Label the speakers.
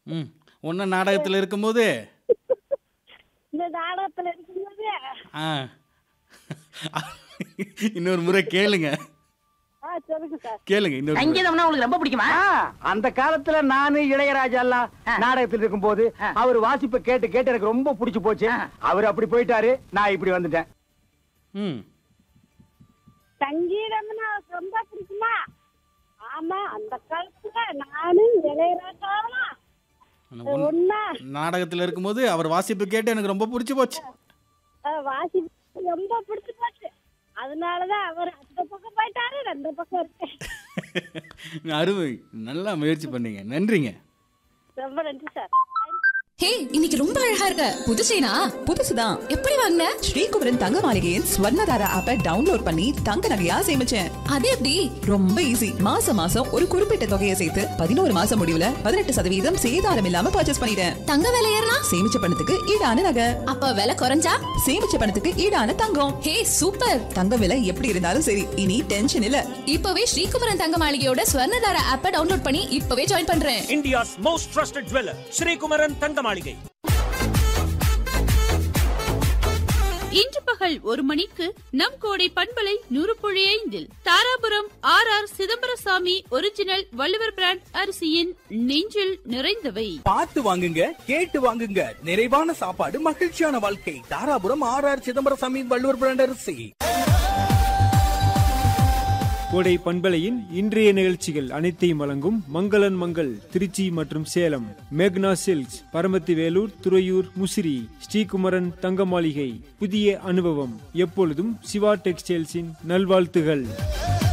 Speaker 1: ம் ஒன்று நாடகத்தில் இருக்கும்போது
Speaker 2: இந்த நாடகத்துல இருக்கும்போது
Speaker 1: ஆ இன்னொரு முறை கேளுங்க
Speaker 2: ஆ சொல்லுங்க சார்
Speaker 1: கேளுங்க இன்னொரு முறை.
Speaker 3: சங்கீதம்னா உங்களுக்கு ரொம்ப பிடிக்குமா
Speaker 4: அந்த காலத்துல நானு இளையராஜா எல்லாம் நாடகத்தில் இருக்கும்போது அவர் வாசிப்பை கேட்டு கேட்டு எனக்கு ரொம்ப பிடிச்சு போச்சு அவர் அப்படி போயிட்டாரு நான் இப்படி வந்துட்டேன்
Speaker 1: ம்
Speaker 2: சங்கீதம்னா ரொம்ப பிடிக்குமா ஆமா அந்த காலத்துல நானும் இளையராஜாவெல்லாம்
Speaker 1: ஒன்று
Speaker 2: ஒன்னா
Speaker 1: நாடகத்தில் இருக்கும்போது அவர் வாசிப்பு கேட்டு எனக்கு ரொம்ப பிடிச்சி போச்சு
Speaker 2: வாசி ரொம்ப பிடிச்சு போச்சு அதனாலதான் அவர் அந்த பக்கம் போயிட்டாரு நான் இந்த பக்கம் இருக்கேன்
Speaker 1: அருமை நல்லா முயற்சி பண்ணீங்க நன்றிங்க
Speaker 2: ரொம்ப நன்றி சார்
Speaker 5: ஹே இன்னைக்கு ரொம்ப அழகா இருக்க புது செயினா
Speaker 6: புதுசுதான்
Speaker 5: எப்படி வாங்கின
Speaker 6: ஸ்ரீகுமரன் தங்க மாளிகையின் ஸ்வர்ணதாரா ஆப்பை டவுன்லோட் பண்ணி தங்க நகையா சேமிச்சேன்
Speaker 5: அது எப்படி
Speaker 6: ரொம்ப ஈஸி மாசம் மாசம் ஒரு குறிப்பிட்ட தொகையை சேர்த்து பதினோரு மாசம் முடிவுல பதினெட்டு சதவீதம் சேதாரம் இல்லாம பர்ச்சேஸ் பண்ணிட்டேன்
Speaker 5: தங்க விலை ஏறினா
Speaker 6: சேமிச்ச பணத்துக்கு ஈடான நகை
Speaker 5: அப்ப விலை குறைஞ்சா
Speaker 6: சேமிச்ச பணத்துக்கு ஈடான தங்கம்
Speaker 5: ஹே சூப்பர்
Speaker 6: தங்க விலை எப்படி இருந்தாலும் சரி இனி டென்ஷன் இல்ல
Speaker 5: இப்பவே ஸ்ரீகுமரன் தங்க மாளிகையோட ஸ்வர்ணதார ஆப்பை டவுன்லோட் பண்ணி இப்பவே ஜாயின் பண்றேன்
Speaker 7: India's most trusted jeweler, Sri Kumaran Tangamalige.
Speaker 8: இன்று பகல் ஒரு மணிக்கு நம் கோடை பண்பலை நூறு புள்ளி ஐந்தில் Dharapuram R R Chidambarasamy original Valluvar brand அரிசியின் நெஞ்சில் நிறைந்தவை
Speaker 9: பார்த்து வாங்குங்க கேட்டு வாங்குங்க நிறைவான சாப்பாடு மகிழ்ச்சியான வாழ்க்கை Dharapuram R R Chidambarasamy Valluvar brand அரிசி
Speaker 10: கோடை பண்பலையின் இன்றைய நிகழ்ச்சிகள் அனைத்தையும் வழங்கும் மங்களன் மங்கள் திருச்சி மற்றும் சேலம் மேக்னா சில்க்ஸ் பரமத்தி வேலூர் துறையூர் முசிறி ஸ்ரீகுமரன் தங்க மாளிகை புதிய அனுபவம் எப்பொழுதும் சிவா டெக்ஸ்டைல்ஸின் நல்வாழ்த்துகள்